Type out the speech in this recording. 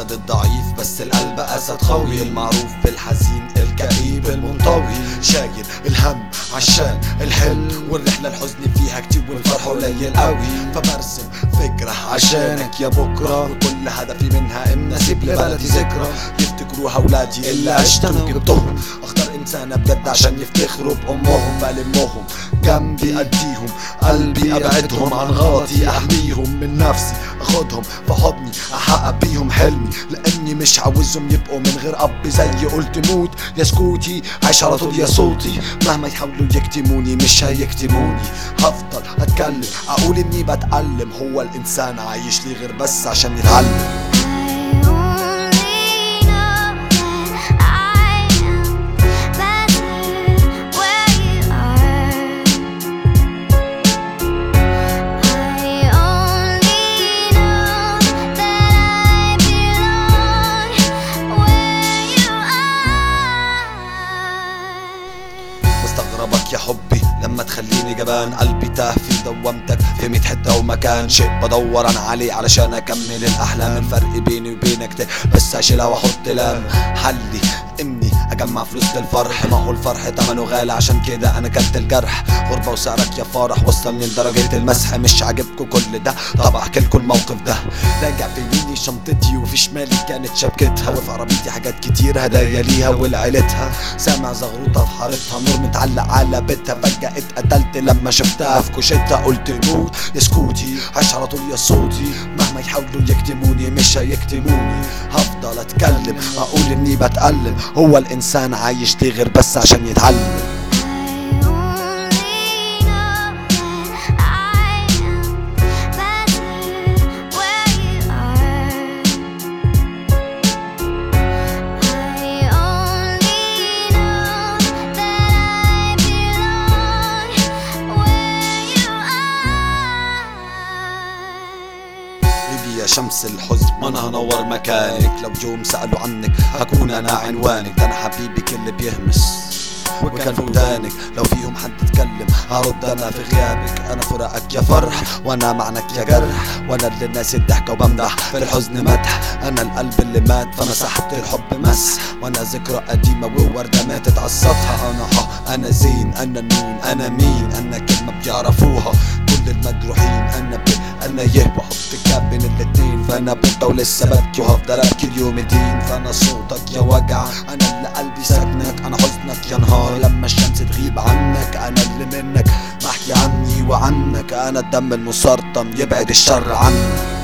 الجسد الضعيف بس القلب اسد قوي المعروف بالحزين الكئيب المنطوي شايل الهم عشان الحل والرحلة الحزن فيها كتير والفرح قليل قوي فبرسم فكرة عشانك يا بكرة وكل هدفي منها ان اسيب لبلدي ذكرى يفتكروها اولادي اللي عشت انا وجبتهم اختار انسانة بجد عشان يفتخروا بامهم بلمهم جنبي اديهم قلبي ابعدهم عن غلطي احميهم من نفسي اخدهم في حضني احقق بيهم حلمي لاني مش عاوزهم يبقوا من غير اب زي قلت موت يا سكوتي عايش على طول يا صوتي مهما يحاولوا يكتموني مش هيكتموني هفضل اتكلم اقول اني بتألم هو الانسان عايش ليه غير بس عشان يتعلم I only know that I am better where you are. I only know that I belong where you are. مستغربك يا حبي لما تخليني جبان قلبي تاه في دوامتك في ميت حتة ومكان شيء بدور انا عليه علشان اكمل الاحلام الفرق بيني وبينك ده بس اشيلها واحط لام حلي اني اجمع فلوس للفرح ما هو الفرح تمنه غالي عشان كده انا كلت الجرح غربة وسعرك يا فرح وصلني لدرجة المسح مش عاجبكوا كل ده طب احكي لكم الموقف ده راجع في يميني شنطتي وفي شمالي كانت شبكتها وفي عربيتي حاجات كتير هدايا ليها ولعيلتها سامع زغروطة في حارتها نور متعلق على بيتها فجأة اتقتلت لما شفتها في كوشتها قلت موت يا سكوتي عايش على طول يا صوتي مهما يحاولوا يكتموني مش هيكتموني هفضل اتكلم اقول اني بتألم هو الانسان عايش ليه غير بس عشان يتعلم I only know that I am better where you are. I only know that I belong where you are. ايدي يا شمس الحزن ما انا هنور مكانك لو يوم سألوا عنك هكون انا عنوانك ده انا حبيبك اللي بيهمس وكان في ودانك لو فيهم حد اتكلم هرد انا في غيابك انا فراقك يا فرح وانا معنك يا جرح وانا اللي الناس الضحكه وبمدح في الحزن مدح انا القلب اللي مات فمسحت الحب مس وانا ذكرى قديمه ووردة ماتت عالسطح انا ها انا زين انا نون انا مين انا كلمه بيعرفوها كل المجروحين انا ب انا يه بحط كاب بين الاتنين فانا بطة ولسه ببكي وهفضل ابكي اليوم الدين فانا صوتك يا وجع انا اللي قلبي سكنك انا حزنك يا نهار لما الشمس تغيب عنك انا اللي منك بحكي عني وعنك انا الدم المسرطن يبعد الشر عنك